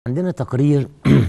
عندنا تقرير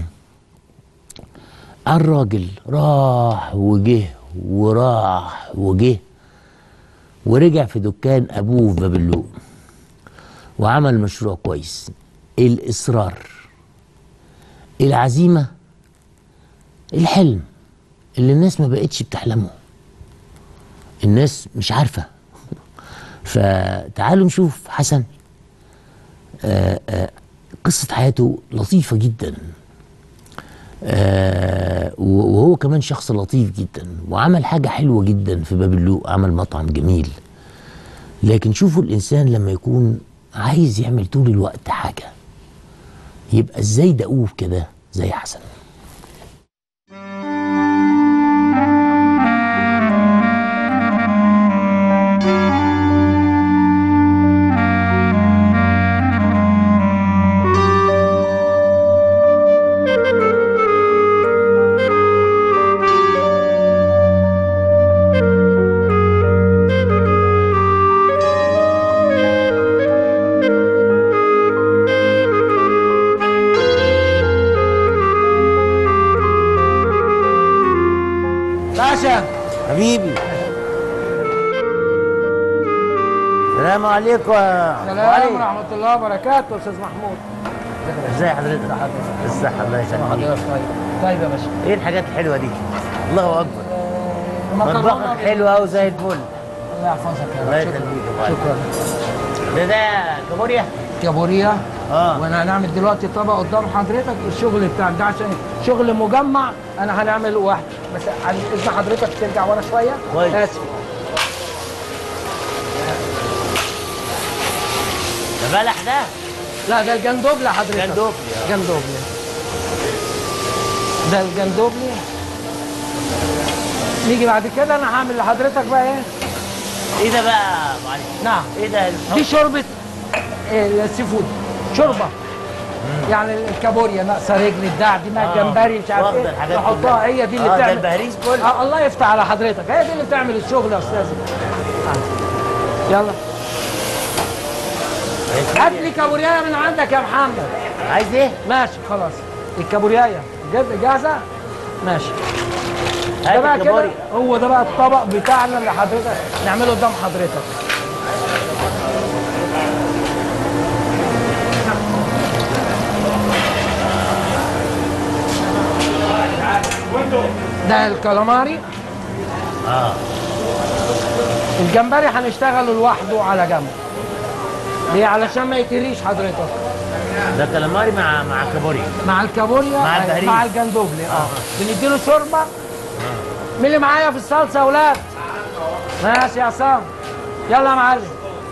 عن راجل راح وجه وراح وجه ورجع في دكان ابوه في باب اللوق وعمل مشروع كويس الاصرار العزيمه الحلم اللي الناس ما بقتش بتحلمه الناس مش عارفه فتعالوا نشوف حسن آآ آآ قصة حياته لطيفة جدا آه وهو كمان شخص لطيف جدا وعمل حاجة حلوة جدا في باب اللوق عمل مطعم جميل لكن شوفوا الإنسان لما يكون عايز يعمل طول الوقت حاجة يبقى ازاي دؤوب كده زي حسن باشا حبيبي السلام عليكم سلام ورحمة الله وبركاته أستاذ محمود ازي حضرتك الصحة الله يسلمك حضرتك طيب طيب يا باشا ايه الحاجات الحلوة دي الله اكبر مكرونة مطبخك حلو قوي زي الفل الله يحفظك يا الله رب يخليك شكرا يا شكرا ده ده كابوريا كابوريا اه وانا هنعمل دلوقتي طبق قدام حضرتك الشغل بتاعك ده عشان شغل مجمع انا هنعمل واحد بس عن اذن حضرتك ترجع ورا شويه كويس. اسف ده بلح ده لا ده الجندوبلي حضرتك جندوبلي، آه. جندوبلي ده الجندوبلي نيجي بعد كده انا هعمل لحضرتك بقى ايه ايه ده بقى معلش نعم ايه ده دي شوربه إيه، السي فود شوربه يعني الكابوريا ناقصه رجل الدع دي ما آه. الجمبري مش عارف واخدة ايه الحاجات نحطها كلها. هي دي اللي آه، ده بتعمل البهريز كله. آه الله يفتح على حضرتك هي دي اللي بتعمل الشغل يا استاذ آه. يلا هات لي كابوريايه من عندك يا محمد عايز ايه؟ ماشي خلاص الكابوريايه جاهزه جاهزه ماشي ده هات بقى كده الكابوريا هو ده بقى الطبق بتاعنا اللي حضرتك نعمله قدام حضرتك ده الكالاماري اه الجمبري هنشتغله لوحده على جنب ليه علشان ما يتهريش حضرتك ده كالاماري مع مع كابوريا مع الكابوريا مع البهريز. مع الجندوبلي اه بنديله شوربه مين اللي معايا في الصلصه يا اولاد ماشي يا عصام يلا يا معلم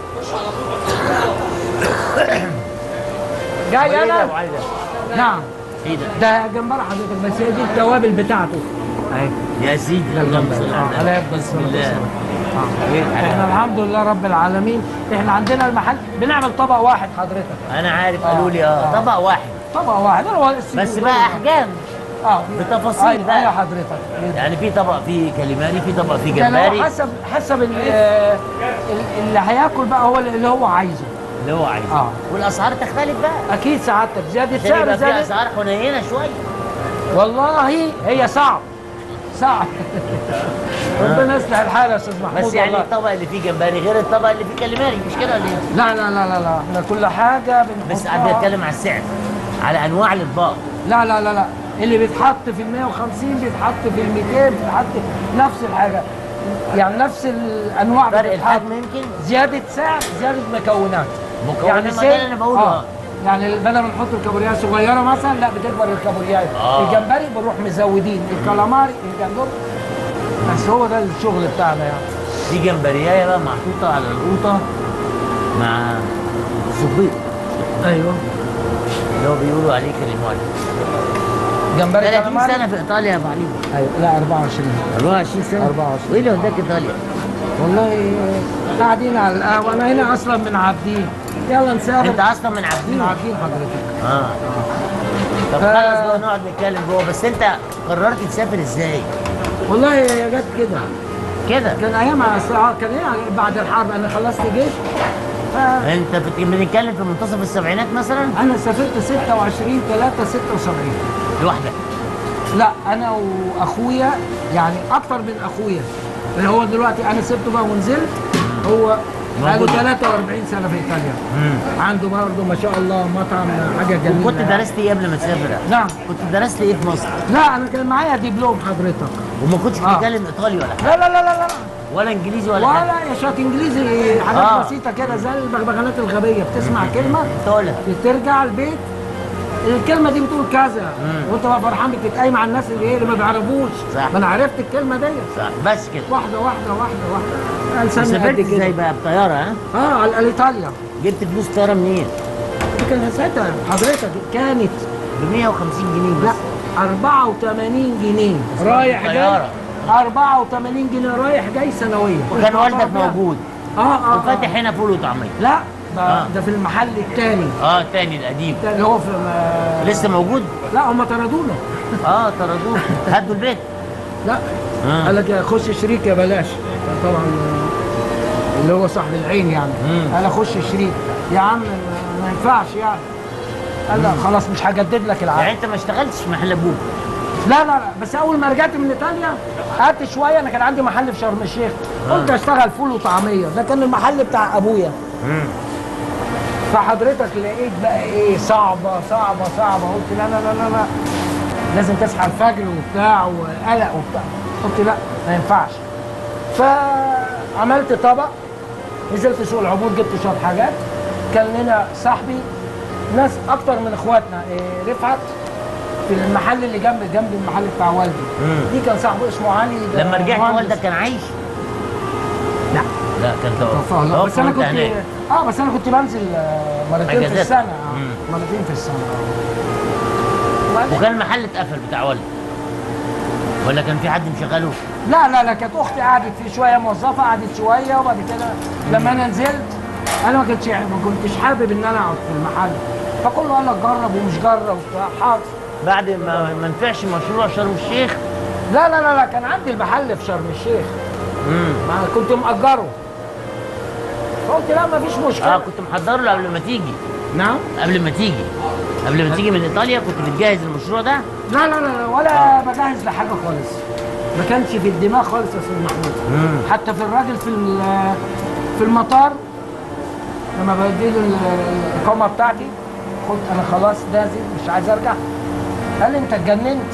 جاي ايه ده يا ابو انا علي ده؟ نعم ايه ده؟ ده جمبري حضرتك بس هي دي التوابل بتاعته اهي يا سيدي ده اللهم الجمبري صل اه على عليك النبي. بس بسم الله آه. ايه احنا الحلاوة؟ الحمد لله رب العالمين احنا عندنا المحل بنعمل طبق واحد حضرتك انا عارف آه. قالوا لي اه آه. طبق واحد طبق واحد هو السي بس فود. بقى احجام اه بتفاصيل أيوة، بقى. ايوه حضرتك يعني في طبق فيه كاليماري في طبق فيه يعني هو جمبري حسب حسب ال- آه، ال- اللي هياكل بقى هو اللي هو عايزه اللي هو عايزه آه. والاسعار تختلف بقى اكيد سعادتك زياده عشان سعر يبقى في زياده اسعار حنينه شويه والله هي صعب صعب ربنا يصلح الحال يا استاذ محمود بس يعني والله. الطبق اللي فيه جمبري غير الطبق اللي فيه كاليماري مش كده ولا ايه؟ لا لا لا لا لا احنا كل حاجه بنحطها بس انا بتكلم على السعر على انواع الاطباق لا لا لا لا اللي بيتحط في ال 150 بيتحط في ال 200 بيتحط نفس الحاجه يعني نفس الانواع فرق بتتحط الحجم يمكن زياده سعر زياده مكونات مكونات، ما سي- ده اللي أنا بقوله، اه آه. يعني بدل ما نحط الكابوريا صغيره مثلا لا بتكبر الكابوريا آه. الجمبري بنروح مزودين الكالاماري الجندور بس هو ده الشغل بتاعنا يعني دي جمبريايه بقى محطوطه على القوطه مع صبيط ايوه اللي هو بيقولوا عليه كاليماري جمبري 30 كالاماري سنه في ايطاليا يا ابو علي ايوه لا 24 24 سنه 24. وايه اللي وداك ايطاليا؟ والله قاعدين على القهوه انا هنا اصلا من عابدين يلا نسافر انت اصلا من من عابدين عابدين حضرتك اه طب ف- خلاص بقى نقعد نتكلم جوه بس انت قررت تسافر ازاي؟ والله هي جت كده كده كان ايام الصراحه كان ايه بعد الحرب انا خلصت جيش ف... انت بت- بنتكلم في منتصف السبعينات مثلا انا سافرت 26 3 76 لوحدك لا انا واخويا يعني اكتر من اخويا اللي هو دلوقتي انا سبته بقى ونزلت هو بقاله موجود. 43 سنه في ايطاليا عنده برضه ما شاء الله مطعم حاجه جميله كنت درست ايه قبل ما تسافر؟ نعم كنت درست ايه في مصر؟ لا انا كان معايا دبلوم حضرتك وما كنتش آه. بتتكلم ايطالي ولا حاجه لا لا لا لا لا ولا انجليزي ولا حاجه ولا يا شويه انجليزي حاجات آه. بسيطه كده زي البغبغانات الغبيه بتسمع كلمه تقولها ترجع البيت الكلمه دي بتقول كذا وانت بقى فرحان بتتقايم مع الناس اللي ايه اللي ما بيعرفوش صح. ما انا عرفت الكلمه دي صح بس كده واحده واحده واحده واحده لساني سافرت قد ازاي كده بقى بطياره ها؟ اه على على ايطاليا جبت فلوس طياره منين؟ دي كان ساعتها حضرتك كانت ب 150 جنيه لا بس 84 جنيه رايح جاي طيارة. 84 جنيه رايح جاي سنويه وكان والدك موجود اه اه, آه. وفاتح هنا فول وطعميه لا ده, آه. ده في المحل الثاني اه تاني القديم اللي هو في ما... لسه موجود؟ لا هم طردونا اه طردوه هدوا البيت لا آه. قال لك خش شريك يا بلاش طبعا آه، اللي هو صاحب العين يعني مم. قال اخش شريك يا عم ما- ما ينفعش يعني قال لا خلاص مش هجدد لك العقد يعني انت ما اشتغلتش في محل ابوك لا لا لا بس اول ما رجعت من ايطاليا قعدت شويه انا كان عندي محل في شرم الشيخ قلت اشتغل فول وطعميه ده كان المحل بتاع ابويا فحضرتك لقيت بقى ايه صعبه صعبه صعبه قلت لا لا لا لا, لا. لازم تصحى الفجر وبتاع وقلق وبتاع قلت لا ما ينفعش فعملت طبق نزلت سوق العبور جبت شويه حاجات كان لنا صاحبي ناس اكتر من اخواتنا إيه رفعت في المحل اللي جنب جنب المحل بتاع والدي مم. دي كان صاحبه اسمه علي ده لما رجعت مهندس. والدك كان عايش؟ لا لا كان توفاه الله. توفى بس انا وانت كنت هناك. اه بس انا كنت بنزل آه، مرتين في أجازات. السنه آه. مم. مرتين في السنه آه. وبعدين- وكان المحل اتقفل بتاع والدك ولا كان في حد مشغله؟ لا لا لا كانت اختي قعدت فيه شويه موظفه قعدت شويه وبعد كده لما انا نزلت انا ما كنتش ما كنتش حابب ان انا اقعد في المحل فكله قال لك جرب ومش جرب وبتاع حاضر بعد ما ما نفعش مشروع شرم الشيخ لا لا لا لا كان عندي المحل في شرم الشيخ امم ما كنت مأجره فقلت لا ما فيش مشكله اه كنت محضر له قبل ما تيجي نعم قبل ما تيجي قبل ما تيجي من ايطاليا كنت بتجهز المشروع ده لا لا لا ولا بجهز لحاجه خالص ما كانش في الدماغ خالص يا استاذ محمود مم. حتى في الراجل في ال- في المطار لما بديله ال- الاقامه بتاعتي قلت انا خلاص نازل مش عايز ارجع قال لي انت اتجننت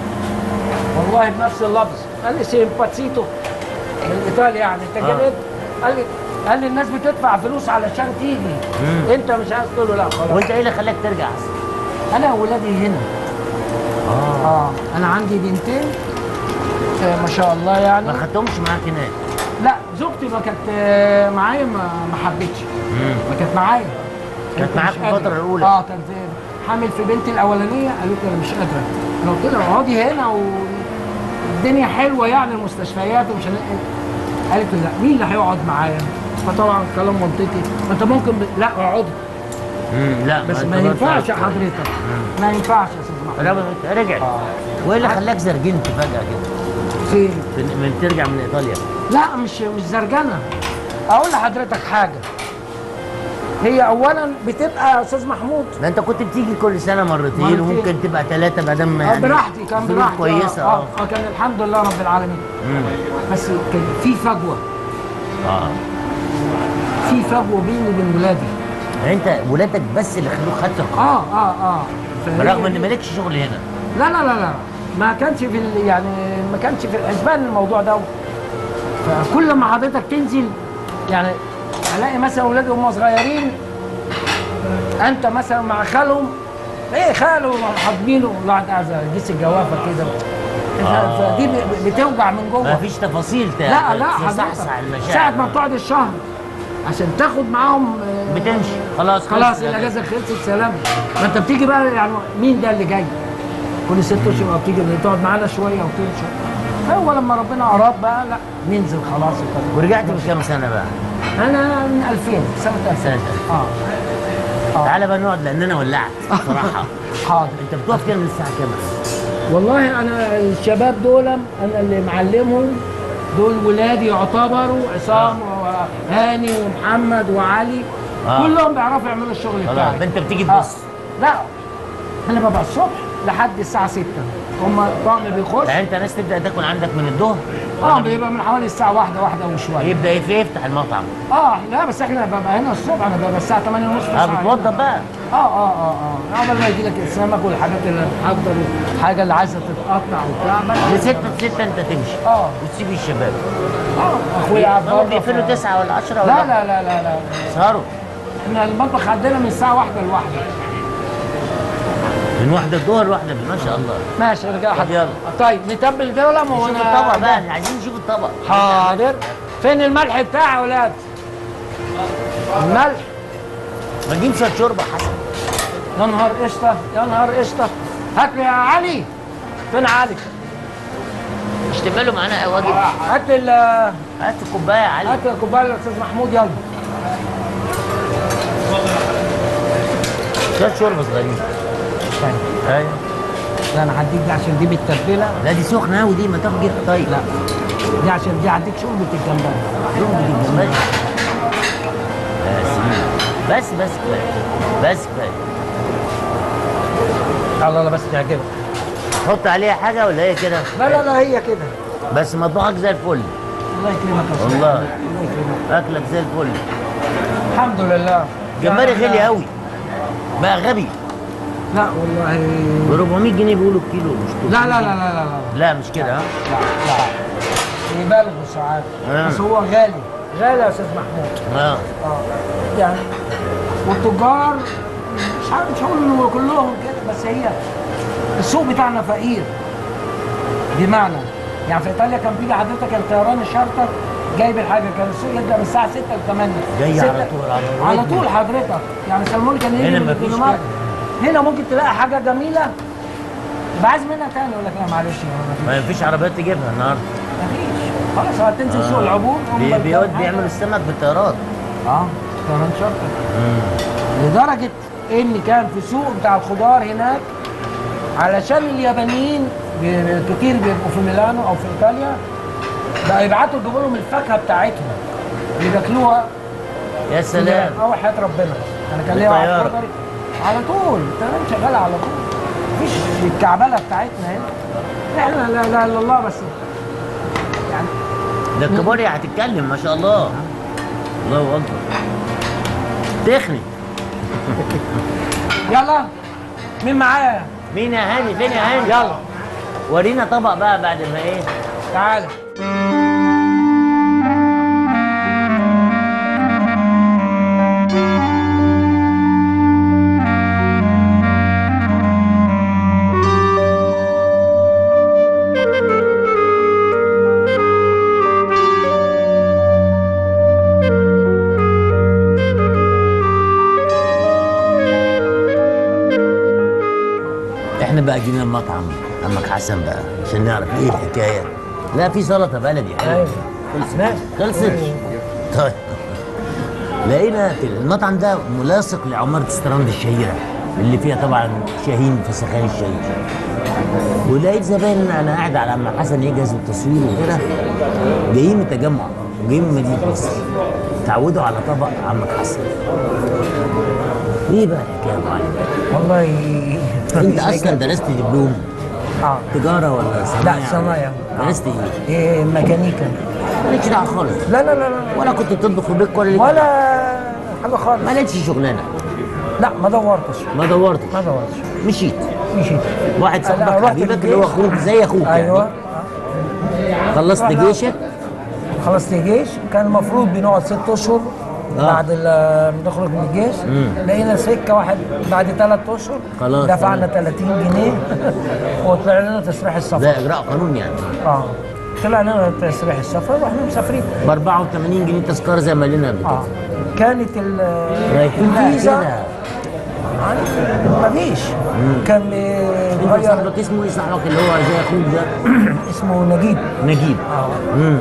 والله بنفس اللفظ قال لي سيمباتسيتو بالايطالي يعني انت آه. اتجننت قال لي قال لي الناس بتدفع فلوس علشان تيجي مم. انت مش عايز تقول له لا خلاص وانت ايه اللي خلاك ترجع اصلا؟ انا ولادي هنا اه اه انا عندي بنتين آه ما شاء الله يعني ما خدتهمش معاك هناك لا زوجتي ما كانت آه، معايا ما ما حبتش ما كانت معايا كانت قالت معاك مش في الفترة قادرة. الأولى. اه كانت حامل في بنتي الاولانيه قالت لي انا مش قادره انا قلت لها اقعدي هنا والدنيا حلوه يعني المستشفيات ومش هنلاقي قالت لي لا مين اللي هيقعد معايا فطبعا كلام منطقي ما انت ممكن ب... لا اقعدي امم لا بس أنت ما برضه ينفعش يا عارف. حضرتك ما ينفعش يا استاذ محمود رجع- رجعت آه. وايه اللي خلاك زرجنت فجاه كده فين في- من ترجع من ايطاليا لا مش مش زرجنه اقول لحضرتك حاجه هي اولا بتبقى يا استاذ محمود ده انت كنت بتيجي كل سنه مرتين, مرتين. وممكن تبقى ثلاثه ما دام اه يعني براحتي كان فلوس براحتي كويسه اه, اه آه, آه كان الحمد لله رب العالمين مم. بس كان في فجوه اه في فجوه بيني وبين ولادي يعني انت ولادك بس اللي خلوك خدت القرار اه اه اه فهي برغم ان دي- مالكش شغل هنا لا لا لا لا ما كانش في ال- يعني ما كانش في الحسبان الموضوع ده فكل ما حضرتك تنزل يعني الاقي مثلا اولادي وهم صغيرين انت مثلا مع خالهم ايه خاله حاضنينه والله قاعد جيس الجوافه كده آه. فدي ب- بتوجع من جوه ما فيش تفاصيل تا- لا لا تصحصح حضرتك المشاعر ساعة ما بتقعد الشهر عشان تاخد معاهم آه، بتمشي خلاص خلاص خلص الاجازه خلصت سلام ما انت بتيجي بقى يعني مين ده اللي جاي؟ كل ست اشهر بتيجي تقعد معانا شويه وتمشي هو لما ربنا اراد بقى لا ننزل خلاص وكده ورجعت من كام سنه بقى؟ انا من 2000 سنه 2000 سنه اه آه. تعالى بقى نقعد لان انا ولعت بصراحه حاضر انت بتقف كده من الساعه كام؟ والله انا الشباب دول انا اللي معلمهم دول ولادي يعتبروا عصام وهاني ومحمد وعلي آه. كلهم بيعرفوا يعملوا الشغل خلاص بتاعي انت بتيجي آه. تبص لا انا ببقى الصبح لحد الساعه 6 هم الطقم بيخش يعني انت ناس تبدا تاكل عندك من الظهر اه بيبقى من حوالي الساعه واحدة واحدة وشويه يبدا يف- يفتح المطعم اه لا بس احنا ببقى هنا الصبح انا ببقى الساعه 8 ونص اه بتوضب بقى اه اه اه اه قبل ما يجي لك السمك والحاجات اللي بتحضر والحاجه اللي عايزه تتقطع وبتاع بس- لستة ستة انت تمشي اه وتسيب الشباب اه اخويا قاعد هم بره بيقفلوا ف- تسعة ولا 10 ولا لا لا لا لا لا سهروا احنا المطبخ عندنا من الساعه واحدة لواحدة من واحدة الظهر لواحدة ما شاء الله ماشي ارجع طب يلا. طيب نتبل ده ولا ما هو نشوف انا الطبق بقى عايزين نشوف الطبق حاضر فين الملح بتاعي يا ولاد الملح ما تجيب شوية شوربة حسن يا نهار قشطه يا نهار قشطه هات لي يا علي فين علي مش تبقى معانا واجب هات لي ال- هات الكوباية يا علي هات الكوبايه الاستاذ محمود يلا شوية شوربة صغيرين طيب ايوه لا انا هديك دي عشان دي بالتتبيله لا دي سخنة أوي دي ما تاخد جيب طيب لا دي عشان دي هديك شوربه الجمبري شوربه الجمبري بس بس بس كفاية بس كفاية الله الله بس تعجبك تحط عليها حاجة ولا هي كده؟ لا لا لا هي كده بس مطبخك زي الفل الله يكرمك يا أستاذ. والله. الله يكرمك أكلك زي الفل الحمد لله جمبري لا، غالي لا. أوي بقى غبي لا والله ب 400 جنيه بيقولوا الكيلو مش لا لا لا لا لا لا لا مش كده ها لا لا يبالغوا ساعات آه. بس هو غالي غالي يا استاذ محمود اه اه يعني والتجار مش عارف مش هقول انه كلهم كده بس هي السوق بتاعنا فقير بمعنى يعني في ايطاليا كان بيجي حضرتك الطيران الشارتر جايب الحاجه كان السوق يبدا من الساعه 6 ل 8 جاي على ستة- طول، على على الريتم. طول حضرتك يعني سلمون كان يجي هنا من مفيش الدنمارك هنا ممكن تلاقي حاجه جميله يبقى عايز منها تاني يقول لك لا معلش ما ما فيش عربيات تجيبها النهارده فيش خلاص هتنزل سوق العبور هم بي- بيود بيعملوا بيعملوا السمك بالطيارات اه طيران شارتر لدرجه ان كان في سوق بتاع الخضار هناك علشان اليابانيين بي- كتير بيبقوا في ميلانو او في ايطاليا بقى يبعتوا يجيبوا لهم الفاكهه بتاعتهم اللي بياكلوها يا سلام اه وحياه ربنا انا كان ليا واحد بالطيارة. خضري على طول الطيران شغال على طول مفيش الكعبله بتاعتنا هنا احنا لا اله الا الله بس يعني ده الكابوريا هتتكلم ما شاء الله الله اكبر تخني يلا مين معايا مين يا هاني فين يا هاني يلا ورينا طبق بقى بعد ما ايه تعالى احنا بقى جينا المطعم عمك حسن بقى عشان نعرف ايه الحكايه لا في سلطه بلدي حلوه ايوه خلصت خلصت طيب لقينا المطعم ده ملاصق لعمارة استراند الشهيرة اللي فيها طبعا شاهين فسخان الشهير ولقيت زباين انا قاعد على عم حسن يجهز التصوير وكده جايين من التجمع جايين من مدينة مصر تعودوا على طبق عمك حسن ايه بقى الحكايه يا ابو علي والله انت اصلا درست دبلوم اه تجاره ولا صناعه لا صنايع درست ايه؟ ايه ميكانيكا مالكش دعوه خالص لا لا لا لا ولا كنت بتطبخ في بيتك ولا ليك ولا حاجه خالص ما لقيتش شغلانه لا ما دورتش ما دورتش ما دورتش مشيت مشيت واحد لا، صاحبك رحت حبيبك الجيش. اللي هو اخوك زي اخوك ايوه يعني خلصت رحنا- جيشك خلصت الجيش كان المفروض بنقعد ست اشهر آه. بعد ال- ما نخرج من الجيش لقينا سكه واحد بعد ثلاث اشهر خلاص. دفعنا 30 جنيه وطلع لنا تسريح السفر ده اجراء قانون يعني اه طلع لنا تسريح السفر واحنا مسافرين ب 84 جنيه تذكره زي ما قلنا قبل اه كده كانت ال رايحين بقى الفيزا كده ما فيش كان انت بيغير صاحبك اسمه ايه صاحبك اللي هو زي اخوك ده اسمه نجيب نجيب اه امم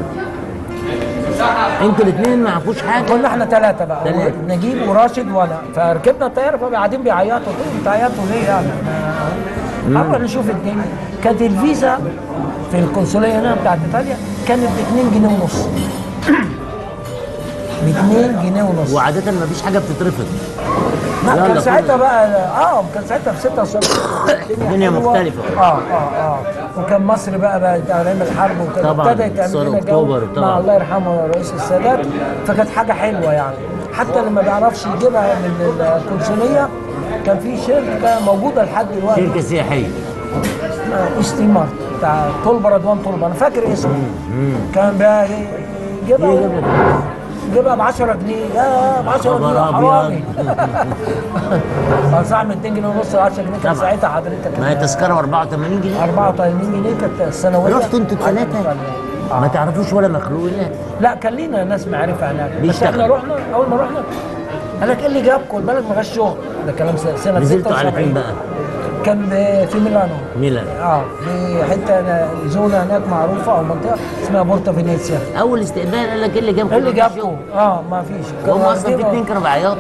انتوا الاثنين ما عرفوش حاجه كنا احنا ثلاثة بقى تلاتة. نجيب وراشد وانا فركبنا الطيارة فقاعدين بيعيطوا قلت لهم بتعيطوا ليه يعني؟ نروح نشوف الدنيا كانت الفيزا في القنصلية هنا بتاعت ايطاليا كانت ب 2 جنيه ونص ب 2 جنيه ونص وعاده ما فيش حاجه بتترفض لا يلا كان كده. ساعتها بقى اه كان ساعتها في 76 الدنيا حلوة. مختلفة. اه اه اه وكان مصر بقى بقى ايام الحرب وكان طبعاً، ابتدى يتعمل ثورة لنا أكتوبر جو طبعاً. مع الله يرحمه رئيس السادات فكانت حاجه حلوه يعني حتى لما بيعرفش يجيبها من القنصليه كان في شركه موجوده لحد دلوقتي شركه سياحيه اسمها ايستي مارت بتاع طلبه رضوان طلبه انا فاكر اسمه كان بقى يجيبها يجيب لك. جيبها ب 10 جنيه يا ب 10 جنيه خبر حرامي أبيض. صح من 2 جنيه ونص ل 10 جنيه كان طبعا. ساعتها حضرتك ما هي تذكره ب 84 جنيه 84 جنيه كانت السنويه رحتوا انتوا الثلاثه ما تعرفوش ولا مخلوق هناك لا كان لينا ناس معرفه هناك بس بيشتغل. احنا رحنا اول ما رحنا قال لك ايه اللي جابكم البلد ما فيهاش شغل ده كلام سنه سنة نزلتوا على 76. فين بقى؟ كان ب- في ميلانو ميلان اه في حته أنا- زونه هناك معروفه او منطقه اسمها بورتا فينيسيا اول استقبال قال لك ايه اللي جابكم؟ ايه اللي جابكم؟ اه ما فيش هم كانوا اصلا في واخدين- اتنين كانوا بيعيطوا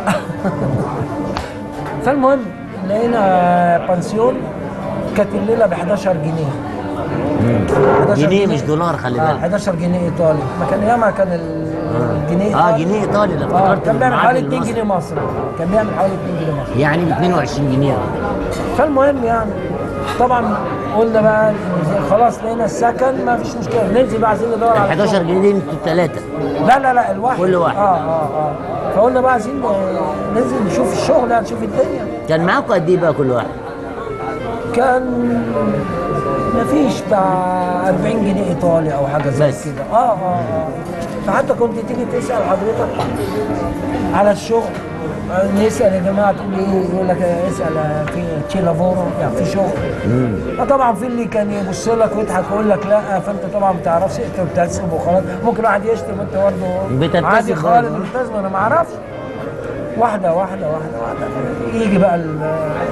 فالمهم لقينا بنسيون كانت الليله ب 11 جنيه 11 جنيه مش دولار خلي اه بالك 11 جنيه ايطالي ما كان ياما كان ال- الجنيه اه إيطالي. جنيه ايطالي لا اه افتكرت كان بيعمل حوالي بالمعادل 2 المصري. جنيه مصري كان بيعمل حوالي 2 جنيه مصري يعني ب 22 جنيه فالمهم يعني طبعا قلنا بقى خلاص لقينا السكن ما فيش مشكله ننزل بقى عايزين ندور على 11 شغل. جنيه دي انتوا الثلاثه لا لا لا الواحد كل واحد. اه اه اه فقلنا بقى عايزين آه، ننزل نشوف الشغل يعني نشوف الدنيا كان معاكم قد ايه بقى كل واحد؟ كان ما فيش بتاع 40 جنيه ايطالي او حاجه زي بس. كده اه اه اه فحتى كنت تيجي تسال حضرتك على الشغل آه، نسال يا جماعه تقول لي ايه يقول لك آه، اسال آه، في تشي لافورو يعني في شغل فطبعا في اللي كان يبص لك ويضحك ويقول لك لا فانت طبعا ما بتعرفش انت بتحسب وخلاص ممكن واحد يشتم انت برضه بتلتزم عادي خالص برضه. ملتزم انا ما اعرفش واحده واحده واحده واحده يجي بقى ال-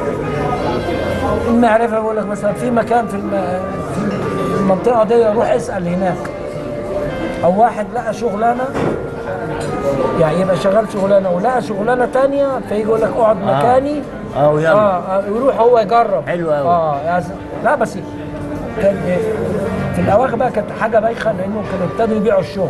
المعرفه بيقول لك مثلا في مكان في الم- في المنطقه دي روح اسال هناك او واحد لقى شغلانه يعني يبقى شغال شغلانه ولقى شغلانه تانية فيجي يقول لك اقعد آه. مكاني اه ويلا اه آه، يروح هو يجرب حلو أوي. اه يا س- لا بس كان في الاواخر بقى كانت حاجه بايخه لانه كانوا ابتدوا يبيعوا الشغل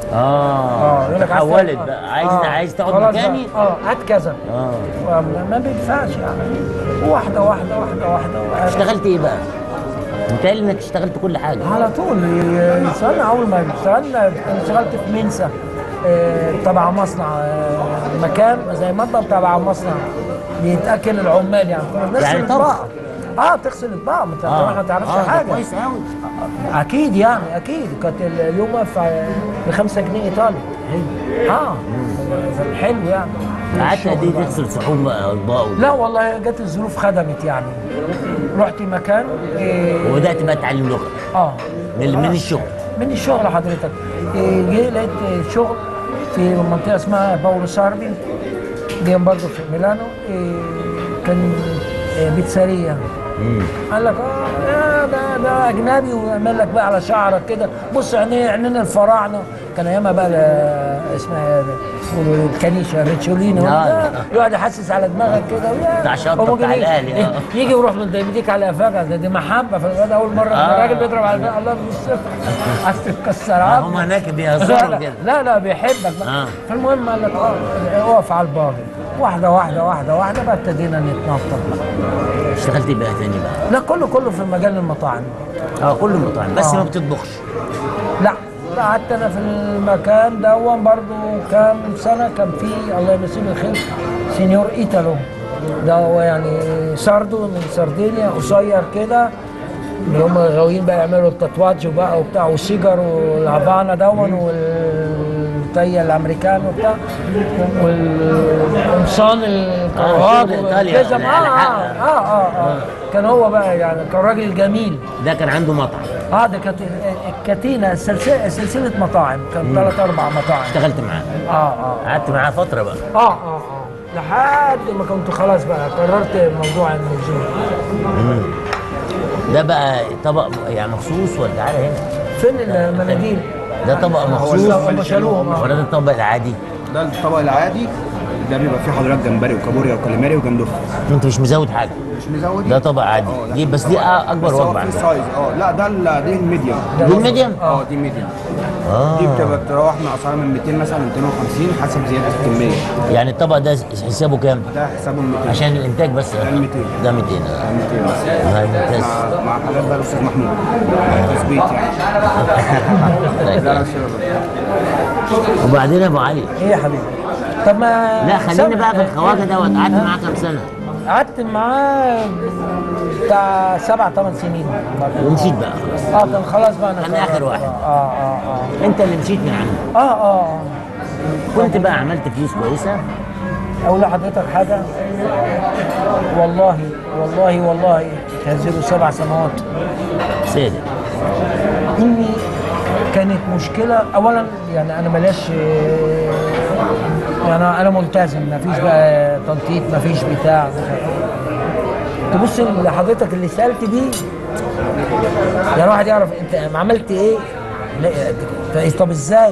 اه يقول لك عايز تحولت تقعد- بقى عايز آه. عايز تقعد خلاص مكاني بقى. اه هات كذا اه ما- ما بينفعش يعني واحده واحده واحده واحده اشتغلت ايه بقى؟ متهيألي انك اشتغلت كل حاجه على طول سنة أول ما اشتغلنا أنا اشتغلت في منسا آه، تبع مصنع آه، مكان زي مطبخ تبع مصنع بيتأكل العمال يعني كنا بنغسل يعني طبخ. اطباق اه تغسل اطباق ما تعرفش- ما تعرفش آه، ده حاجة كويس قوي اكيد يعني اكيد كانت اليوم واقف ب 5 جنيه ايطالي اه حلو يعني قعدت قد ايه تغسل صحون بقى اطباق لا والله جت الظروف خدمت يعني رحت مكان إيه وبدات بقى تتعلم لغه اه من من الشغل من الشغل حضرتك إيه، جه لقيت شغل في منطقه اسمها باولو ساربي دي برضه في ميلانو إيه، كان إيه، بيتزارية قال لك اه يا ده ده اجنبي ويعمل لك بقى على شعرك كده بص عينيه عينين الفراعنه كان ايامها بقى ال- اسمها إيه ده؟ يقولوا الكنيشه ريتشولينو آه. ده، يقعد يحسس على دماغك كده ويا- بتاع شطة وممكن بتاع يجي- الأهلي، آه. يجي يروح من ده يديك على قفاك ده دي محبه فالواد اول مره آه. الراجل بيضرب على الباب الله بالصفر عايز تكسر هم عظمه هناك لا بيهزروا لا, كده لا لا بيحبك بقى آه. فالمهم قال لك اه اقف على الباقي واحده واحده واحده واحده بقى ابتدينا نتنطط بقى اشتغلت ايه بقى تاني بقى؟ لا كله كله في مجال المطاعم اه كله مطاعم بس آه. ما بتطبخش لا قعدت انا في المكان دون برضو كام سنه كان في الله يمسيه بالخير سينيور ايتالو ده هو يعني ساردو من سردينيا قصير كده اللي هم غاويين بقى يعملوا التاتواج بقى وبتاع والسيجار والهافانا دون والطيه الامريكان وبتاع والقمصان الكروهات شغل إيطاليا، والجزم اه على اه حق. اه اه كان هو بقى يعني كان راجل جميل ده كان عنده مطعم اه ده كانت الكاتينا سلسله سلسله مطاعم كان ثلاث اربع مطاعم اشتغلت معاه اه اه قعدت معاه فتره بقى اه اه اه لحد ما كنت خلاص بقى قررت موضوع النزول ده بقى طبق يعني مخصوص ولا تعالى هنا فين المناديل؟ ده طبق مخصوص اللي هم شالوهم آه. ولا ده الطبق العادي ده الطبق العادي ده بيبقى فيه حضرتك جمبري وكابوريا وكاليماري وجندوفلي انت مش مزود حاجه مش مزود ده طبق عادي اه، لا. دي بس دي اكبر بس هو وجبه في عندك سايز اه لا ده ال- دي الميديوم دي الميديم اه دي ميديوم آه. دي بتبقى بتروح من اسعار من 200 مثلا 250 حسب زياده الكميه يعني الطبق ده حسابه كام ده حسابه 200 عشان الانتاج بس ده 200 ده 200 آه. 200 بس آه، ممتاز مع مع حاجات بقى الاستاذ محمود تظبيط يعني لا لا شغل وبعدين يا ابو علي ايه يا حبيبي طب ما لا خلينا بقى في الخواجه دوت قعدت معاه كام سنه قعدت معاه بتاع سبع ثمان سنين ومشيت بقى خلاص اه كان خلاص بقى انا كان آخر واحد. اه اه اه انت اللي مشيت من عنده اه اه اه كنت بقى عملت فلوس كويسه اقول لحضرتك حاجه والله والله والله هذه سبع سنوات صادق اني كانت مشكله اولا يعني انا بلاش يعني انا ملتزم مفيش بقى تنطيط مفيش بتاع تبص لحضرتك اللي سالت دي يعني واحد يعرف انت عملت ايه لا طب- طب ازاي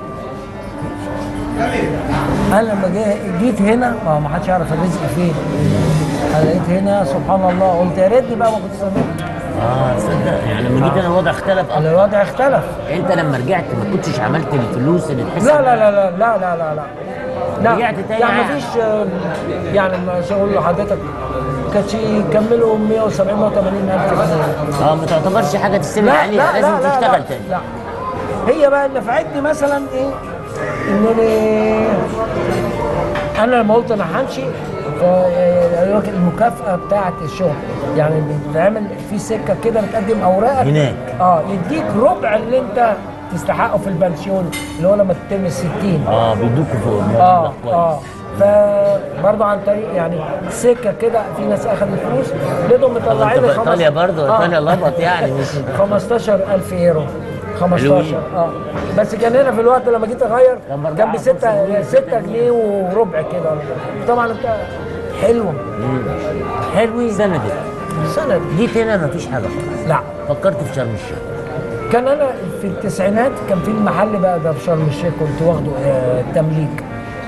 انا لما جه- جيت هنا ما ما حدش يعرف الرزق فين انا لقيت هنا سبحان الله قلت يا ريتني بقى ما كنت سمعت اه تصدق يعني لما جيت انا الوضع اختلف أكتر. الوضع اختلف انت لما رجعت ما كنتش عملت الفلوس اللي تحس لا لا لا لا لا لا لا لا لا رجعت تاني يعني عام. مفيش آه، يعني مش هقول لحضرتك كانش يكملوا 170 180 الف جنيه اه ما تعتبرش حاجه تستمر لا عليها لا لازم لا لا تشتغل لا تاني لا هي بقى اللي نفعتني مثلا ايه انني انا لما قلت انا همشي ف- المكافاه بتاعه الشغل يعني بتتعمل في سكه كده بتقدم اوراقك هناك. اه يديك ربع اللي انت تستحقه في البنسيون اللي هو لما تتم ال 60 اه بيدوكوا فوق اه كويس اه فبرضه عن طريق يعني سكه كده في ناس اخذت فلوس لقيتهم طب مطلعين انت لي في خمس- ايطاليا برضه آه. ايطاليا لبط يعني مش 15000 يورو 15 حلوين. اه بس كان هنا في الوقت لما جيت اغير كان بأربعة كان ب وخمسة 6 جنيه، 6 جنيه وربع كده طبعا انت حلوه حلوين سنه دي سند جيت هنا ما فيش حاجه خالص لا فكرت في شرم الشيخ كان انا في التسعينات كان في المحل بقى ده في شرم الشيخ كنت واخده آه تمليك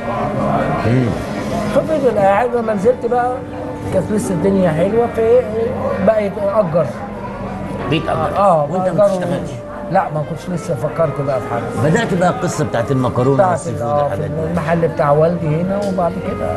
ففضل قاعد لما نزلت بقى كانت لسه الدنيا حلوه فبقى يتأجر بيت اجر اه وانت ما بأجره. بتشتغلش لا ما كنتش لسه فكرت بقى في حاجه بدات بقى القصه بتاعت المكرونه بتاعت والسي فود اه والحاجات في دي المحل بتاع والدي هنا وبعد كده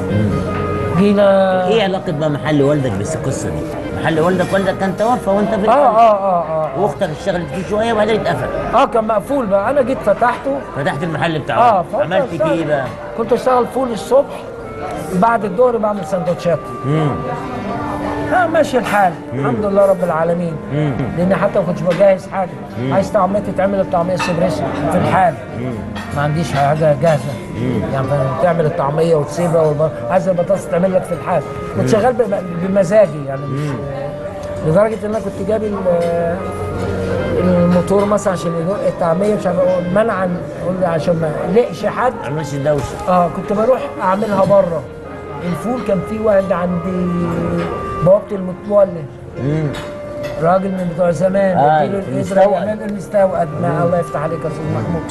جينا ايه علاقه بقى محل والدك بس القصه دي محل والدك والدك كان توفى وانت في اه الحل. اه اه اه واختك اشتغلت فيه شويه وبعدين اتقفل اه كان مقفول بقى انا جيت فتحته فتحت المحل بتاع اه والدك. فقلت عملت فيه ايه أشتغل. بقى؟ كنت اشتغل فول الصبح بعد الظهر بعمل سندوتشات امم اه ماشي الحال الحمد لله رب العالمين لان حتى ما كنتش بجهز حاجه عايز طعميه تتعمل الطعميه السبريسو في الحال ما عنديش حاجه جاهزه يعني تعمل الطعميه وتسيبها والب... عايز البطاطس تعمل لك في الحال كنت شغال بم- بمزاجي يعني مش لدرجه ان انا كنت جايب ال- الموتور مثلا عشان يدق الطعميه مش عارف منعا اقول له عشان ما يقلقش حد عملش دوشه اه كنت بروح اعملها بره الفول كان في واحد عند بوابه المتولي امم راجل من بتوع زمان آه، يديله القدره المستوقد. يعمل المستوقد ما الله يفتح عليك يا استاذ محمود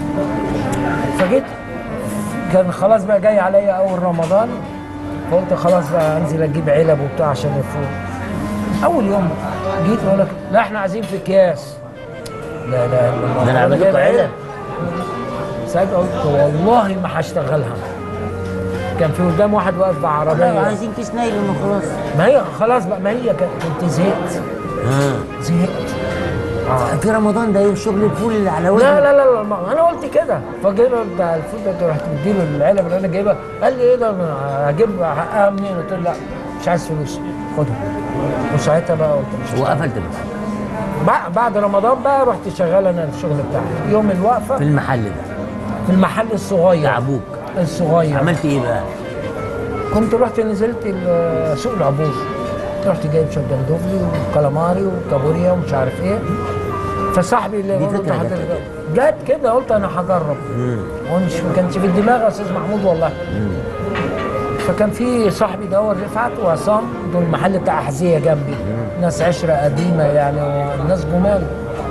فجيت كان خلاص بقى جاي عليا اول رمضان فقلت خلاص بقى انزل اجيب علب وبتاع عشان الفول اول يوم جيت بقول لك لا احنا عايزين في اكياس لا لا لا ده انا عملت لكم علب ساعتها قلت والله ما هشتغلها كان في قدام واحد واقف لا بعربيه عايزين كيس نايل خلاص ما هي خلاص بقى ما هي كانت- كنت زهقت اه زهقت في رمضان ده يوم شغل الفول اللي على وجهه لا لا لا, لا ما انا قلت كده فجينا بتاع الفول ده رحت مديله العلب اللي انا جايبها قال لي ايه ده انا هجيب حقها منين قلت له لا مش عايز فلوس خدها وساعتها بقى قلت مش هشتغل. وقفلت بس بع- بعد رمضان بقى رحت شغال انا الشغل بتاعي يوم الوقفه في المحل ده في المحل الصغير بتاع ابوك الصغير عملت ايه بقى؟ كنت رحت نزلت ال- سوق العبور رحت جايب شجندوفلي وكالاماري وكابوريا ومش عارف ايه فصاحبي اللي دي قلت فكرة حضرتك جت جت كده قلت انا هجرب ومش ما كانش في الدماغ يا استاذ محمود والله فكان في صاحبي ده هو رفعت وعصام دول المحل بتاع احذيه جنبي ناس عشره قديمه يعني وناس جمال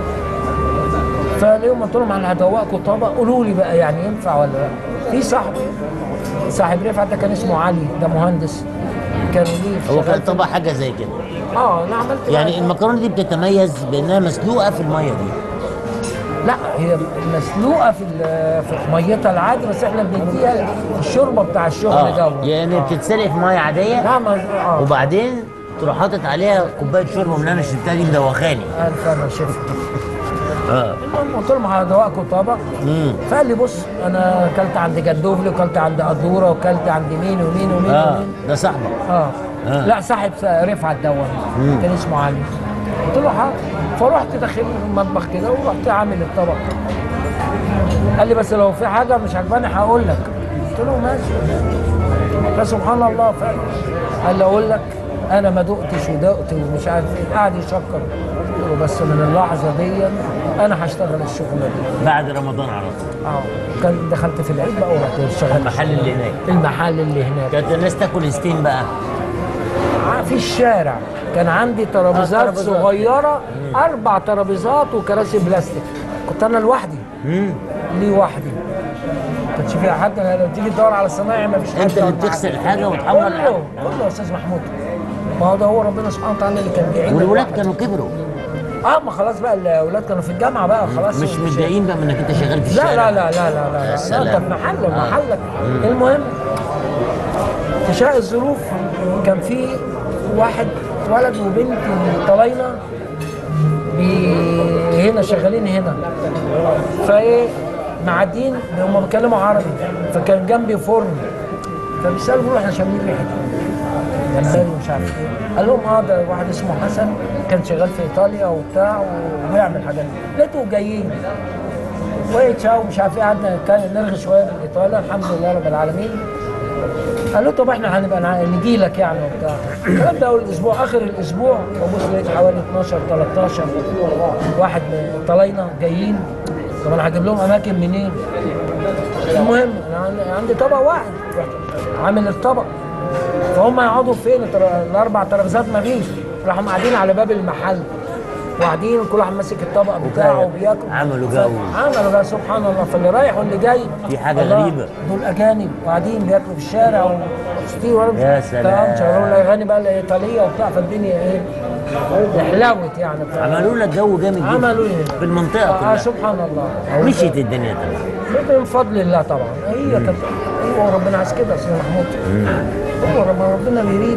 فاليوم قلت لهم انا هدوقكم طبق قولوا لي بقى يعني ينفع ولا لا في صاحبي صاحب رفعت ده كان اسمه علي ده مهندس كان ليه هو شغال كان في- طبق حاجه زي كده اه انا عملت يعني بقى- المكرونه دي بتتميز بانها مسلوقه في الميه دي لا هي مسلوقه في ال- في ميتها العادي بس احنا بنديها في الشوربه بتاع الشغل اه دوت يعني بتتسلق في ميه عاديه لا ما اه وبعدين تروح حاطط عليها كوبايه شوربه من اللي انا شربتها دي مدوخاني الف انا شفت اه المهم قلت لهم هدوقكم طبق امم فقال لي بص انا اكلت عند جندوفلي وكلت عند قدوره وكلت عند مين ومين ومين اه ومين ده صاحبك اه, آه. لا صاحب رفعت دون كان اسمه علي قلت له حاضر فرحت داخل المطبخ كده ورحت عامل الطبق قال لي بس لو في حاجه مش عجباني هقول لك قلت له ماشي فسبحان الله فعلا قال لي اقول لك انا ما دقتش ودقت ومش عارف ايه قعد يشكر قلت له بس من اللحظه دي انا هشتغل الشغله دي بعد رمضان على طول اه كان دخلت في العيد بقى ورحت اشتغلت المحل اللي هناك المحل اللي هناك كانت الناس تاكل ستين بقى في الشارع كان عندي ترابيزات ترابيزات. صغيره اربع ترابيزات وكراسي بلاستيك كنت انا لوحدي امم لي وحدي ما كانش فيها حد أنا لو تيجي تدور على الصنايعي ما فيش حد انت اللي يقعد معاك. بتغسل الحاجه وتحمر الحاجه كله كله يا استاذ محمود ما هو ده هو ربنا سبحانه وتعالى اللي كان بيعين والولاد الواحد. كانوا كبروا اه ما خلاص بقى الاولاد كانوا في الجامعه بقى خلاص مش متضايقين بقى من انك انت شغال في لا الشارع لا لا لا لا لا, لا, لا سلام. انت في محل آه. محلك المهم تشاء الظروف كان في واحد ولد وبنت طلاينه بي- هنا شغالين هنا فايه معدين هم بيتكلموا عربي فكان جنبي فرن فبيسالوا بيقولوا احنا شامين ريحه جمبري ومش عارف ايه قال لهم اه ده واحد اسمه حسن كان شغال في ايطاليا وبتاع وبيعمل حاجات لقيته جايين ويتشا ومش عارف ايه قعدنا نتكلم نرغي شويه بالايطالي الحمد لله رب العالمين قال له طب احنا هنبقى نع- نجي لك يعني وبتاع الكلام ده اول اسبوع اخر الاسبوع ببص لقيت حوالي 12 13 واحد من طلاينه جايين طب انا هجيب لهم اماكن منين؟ المهم انا عندي- عندي طبق واحد رحت عامل الطبق فهم يقعدوا فين التر- الاربع ترابيزات ما فيش راحوا قاعدين على باب المحل وقاعدين كل واحد ماسك الطبق بتاعه وكان- وبياكل عملوا جو. عملوا بقى سبحان الله فاللي رايح واللي جاي في حاجة الله، غريبة. دول اجانب قاعدين بياكلوا في الشارع ومبسوطين ولا يا سلام. شغلوا الاغاني بقى الايطاليه وبتاع فالدنيا ايه حلوت يعني ف- عملوا لك جو جامد جدا عملوا ايه في المنطقه آه كلها سبحان الله مشيت الدنيا تمام من فضل الله طبعا هي كانت هو ربنا عايز كده يا استاذ محمود هو رب- ربنا بيريد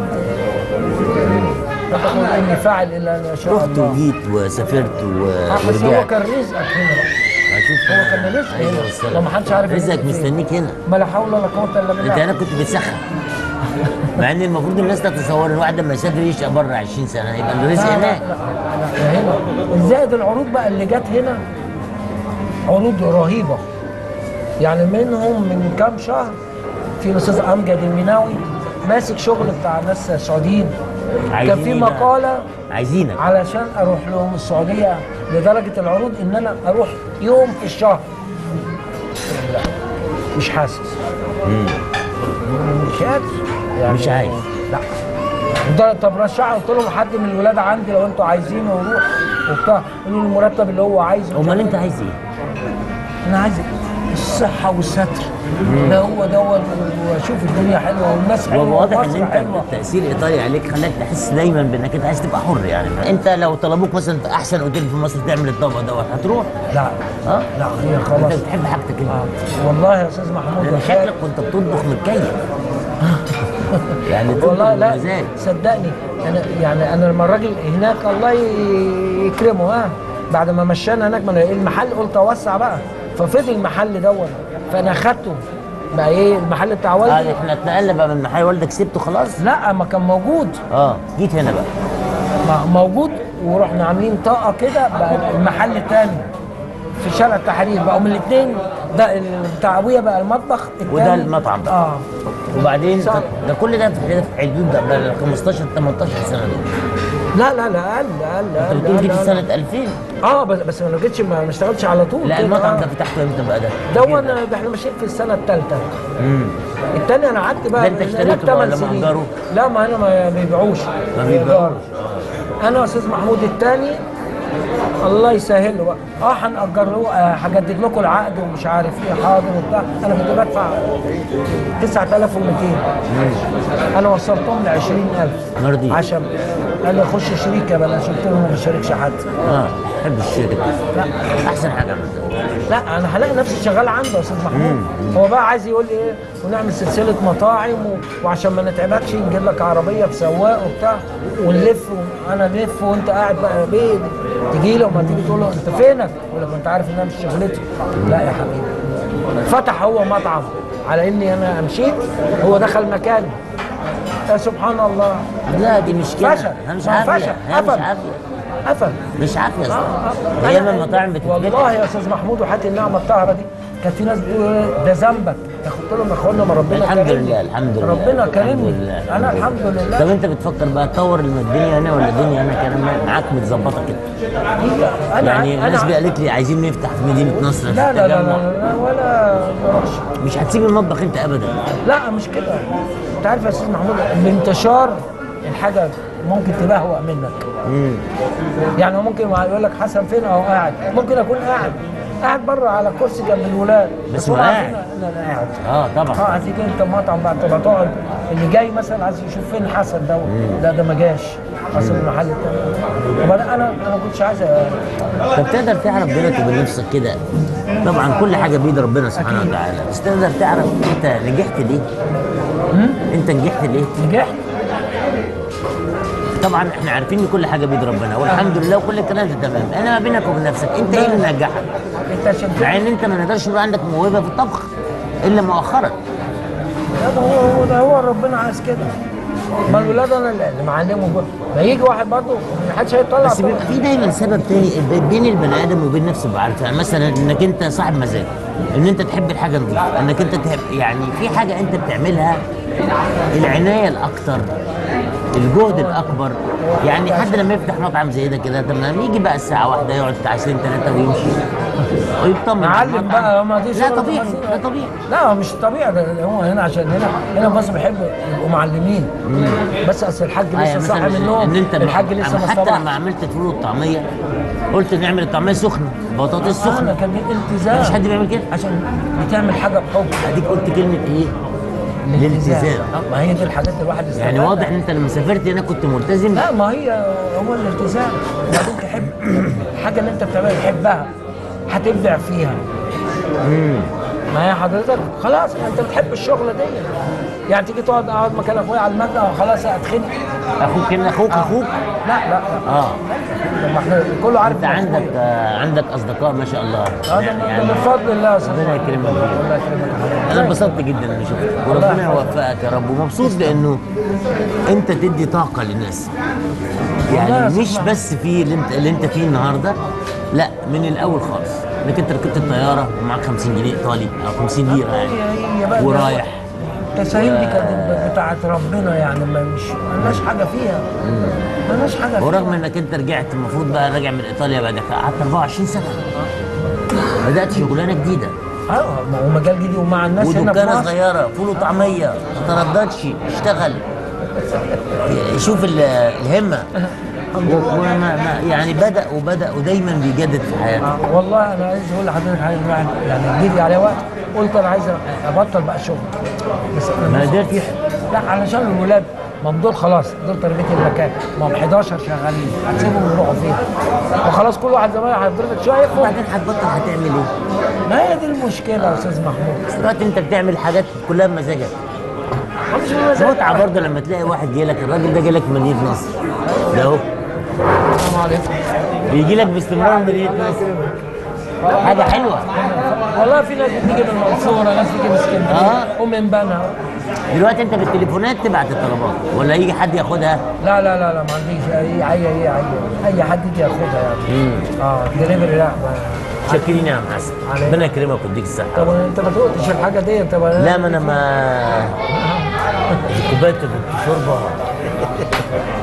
لا تقول اني فاعل الا ان يشاء رحت الله وجيت وسافرت و- آه، بس هو ورجعت كان رزقك هنا بقى هشوف هو كان رزق أيوة هنا والسلام. لو ما حدش عارف رزقك الرزق فين. مستنيك هنا ما لا حول ولا قوه الا انت بالله انا كنت بتسخن مع ان المفروض الناس تتصور الواحد لما يسافر يشقى بره 20 سنه يبقى الرزق لا لا هناك لا لا هنا زائد العروض بقى اللي جت هنا عروض رهيبه يعني منهم من كام شهر في الاستاذ امجد المناوي ماسك شغل بتاع ناس سعوديين كان عايزين في إيه بقى؟ مقاله عايزينك علشان اروح لهم السعوديه لدرجه العروض ان انا اروح يوم في الشهر لا مش حاسس مش قادر يعني مش عايز. لا ده طب رشح قلت لهم حد من الولاد عندي لو انتوا عايزينه يروح وبتاع قالوا لي المرتب اللي هو عايزه امال انت عايز ايه؟ انا عايز الصحه والستر ده هو دوت واشوف الدنيا حلوه والناس حلوه هو واضح ان ومصر انت حلوه التاثير الايطالي عليك خلاك تحس دايما بانك انت عايز تبقى حر يعني انت لو طلبوك مثلا في احسن اوتيل في مصر تعمل الطبق دوت هتروح لا اه لا هي انت خلاص بتحب حاجتك انت آه. والله يا استاذ محمود لان وخير. شكلك كنت بتطبخ متكيف يعني تطبخ والله لا بمزاج صدقني انا يعني انا لما الراجل هناك الله ي- يكرمه ها بعد ما مشانا هناك من المحل قلت اوسع بقى ففضل المحل دوت فانا اخدته بقى ايه المحل بتاع اه والدي احنا اتنقلنا بقى من محل والدك سبته خلاص لا ما كان موجود اه جيت هنا بقى ما- موجود ورحنا عاملين طاقه كده بقى المحل التاني في شارع التحرير بقوا من الاثنين ده ال- بتاع ابويا بقى المطبخ وده التاني- المطعم بقى. اه وبعدين صح. ده كل ده في حدود ده بقى 15 18 سنه دول لا لا لا اقل اقل انت اقل بتقول أقل- جيت أقل. سنه 2000 اه بس بس ما جيتش ما ما اشتغلتش على طول لا كده، المطعم آه. ده فتحته امتى بقى ده؟ ده انا ده احنا ماشيين في السنه الثالثه امم الثاني انا قعدت بقى ده أنت هناك اشتريته تمن ولا سنين. مأجره؟ لا ما هنا ما بيبيعوش ما بيبيعوش. انا واستاذ محمود الثاني الله يسهل له بقى اه هنأجر له آه، هجدد لكم العقد ومش عارف ايه حاضر وبتاع انا كنت بدفع 9200 انا وصلتهم ل 20000 مرضي. عشان قال لي خش شريك يا بلاش قلت له ما بشاركش حد اه بحب الشركه لا احسن حاجه عملتها لا انا هلاقي نفسي شغال عنده يا استاذ محمود هو بقى عايز يقول لي ايه ونعمل سلسله مطاعم و... وعشان ما نتعبكش نجيب لك عربيه بسواق وبتاع ونلف و... انا الف وانت قاعد بقى بيه تجي له وما تيجي تقول له انت فينك؟ يقول لك انت عارف انها مش شغلتي لا يا حبيبي فتح هو مطعم على اني انا مشيت هو دخل مكاني يا سبحان الله لا دي مش كده فشل هي مش ما هو عافيه فشل هي مش قفل عافيه قفل مش عافيه آه، اصلا آه. ايام أنا- المطاعم بتتفتح والله يا استاذ محمود وحياه النعمه الطاهره دي كان في ناس بيقولوا إيه، ده ذنبك يا قلت لهم يا اخوانا ما ربنا الحمد كرمني. لله الحمد لله ربنا الحمد كرمني لله، انا الحمد طب لله انت بتفكر بقى تطور الدنيا هنا ولا الدنيا هنا كان معاك متظبطه كده هي انا يعني انا الناس قالت لي عايزين نفتح في مدينه نصر في لا لا لا, لا, التجمع. لا ولا بروحش مش هتسيب المطبخ انت ابدا لا مش كده انت عارف يا استاذ محمود الانتشار الحاجه ممكن تبهوأ منك يعني هو ممكن يقول لك حسن فين اهو قاعد ممكن اكون قاعد قاعد بره على كرسي جنب الولاد بس هم هو عارفين قاعد. ان انا قاعد اه طبعا اه هتيجي انت مطعم بعد تبقى تقعد اللي جاي مثلا عايز يشوف فين حسن ده لا ده ما جاش حسن المحل طب انا انا انا ما كنتش عايز أ- طب تقدر تعرف بينك وبين نفسك كده طبعا كل حاجه بيد ربنا سبحانه أكيد. وتعالى بس تقدر تعرف انت نجحت ليه؟ انت نجحت ليه؟ نجحت طبعا احنا عارفين ان كل حاجه بيد ربنا والحمد لله وكل الكلام ده تمام انما بينك وبين نفسك انت ايه اللي نجحك؟ انت عشان كده مع ان انت ما نقدرش يبقى عندك موهبه في الطبخ الا مؤخرا ده هو هو ده هو ربنا عايز كده ما الولاد انا اللي معلمهم بقى. ما يجي واحد برضه ما حدش هيطلع بس بيبقى في دايما سبب تاني بين البني ادم وبين نفسه بقى عارف يعني مثلا انك انت صاحب مزاج ان انت تحب الحاجه نظيفه انك انت تحب يعني في حاجه انت بتعملها العنايه الاكتر الجهد الاكبر يعني حد لما يفتح مطعم زي ده كده تمام يجي بقى الساعه واحدة يقعد ساعتين ثلاثه ويمشي ويطمن على معلم المطعم. بقى ما دي لا شغلة طبيعي المصري. لا طبيعي لا مش طبيعي ده هو هنا عشان هنا هنا في مصر بيحبوا يبقوا معلمين بس اصل الحاج أيوة لسه صاحي من مثلا النوم ان انت الحاج لسه ما حتى لما صبحش عملت الفول والطعميه قلت نعمل الطعميه سخنه بطاطس انا سخنه كان التزام مفيش حد بيعمل كده عشان بتعمل حاجه بحب اديك قلت كلمه ايه؟ الالتزام آه، ما هي دي الحاجات اللي الواحد يعني يستفادها. واضح ان انت لما سافرت هنا كنت ملتزم لا ما هي هو الالتزام وبعدين تحب الحاجه اللي انت بتعملها تحبها هتبدع فيها ما هي حضرتك خلاص انت بتحب الشغله دي يعني تيجي تقعد اقعد مكان اخويا على المبنى خلاص اتخنق اخوك هنا اخوك اخوك لا لا لا اه طب ما احنا كله عارف انت إن عندك أخويا. آه عندك اصدقاء ما شاء الله اه ده ده من فضل الله يا استاذ ربنا يكرمك الله فيهم. يكرمك يا حبيبي. انا انبسطت جدا اني شفتك وربنا يوفقك يا رب ومبسوط لانه انت تدي طاقه للناس والله يا يعني مش سيدنا. بس في اللي انت اللي انت فيه النهارده لا من الاول خالص انك انت ركبت الطياره ومعاك 50 جنيه ايطالي او 50 ليره هي يعني هي بقى ورايح التساهيل دي كانت بتاعت ربنا يعني ما مش مالناش حاجه فيها مالناش حاجه فيها ورغم انك انت رجعت المفروض بقى راجع من ايطاليا بعد كده قعدت 24 سنه بدات شغلانه جديده اه ما هو مجال جديد ومع الناس هنا في ودكانه مصر صغيره فول وطعميه ما ترددش اشتغل شوف ال- الهمه وما ما يعني بدا وبدا ودايما بيجدد في حياته آه، والله انا عايز اقول لحضرتك حاجه الواحد يعني جيلي عليه وقت قلت انا عايز ابطل بقى شغل بس أنا ما مش- قدرتش لا علشان الولاد ما هم دول خلاص دول تربيه المكان ما هم 11 شغالين هتسيبهم يروحوا فين وخلاص كل واحد زمان حضرتك شايف وبعدين هتبطل هتعمل ايه؟ ما هي دي المشكله يا استاذ محمود دلوقتي انت بتعمل حاجات كلها بمزاجك مش بمزاج. متعه برضه لما تلاقي واحد جاي لك الراجل ده جاي لك من مدينه نصر ده اهو السلام عليكم بيجي لك باستمرار من مدينه نصر حاجه حلوه والله في ناس بتيجي من المنصوره ناس بتيجي من اسكندريه آه. ومن بنها دلوقتي انت بالتليفونات تبعت الطلبات ولا يجي حد ياخدها لا لا لا لا ما عنديش اي اي اي اي, أي حد يجي ياخدها يعني اه دليفري لا ما شاكرين يا عم حسن عليك. ربنا يكرمك ويديك الصحه طب انت ما دقتش الحاجه دي انت ما لا ما انا ما كوبايه شوربه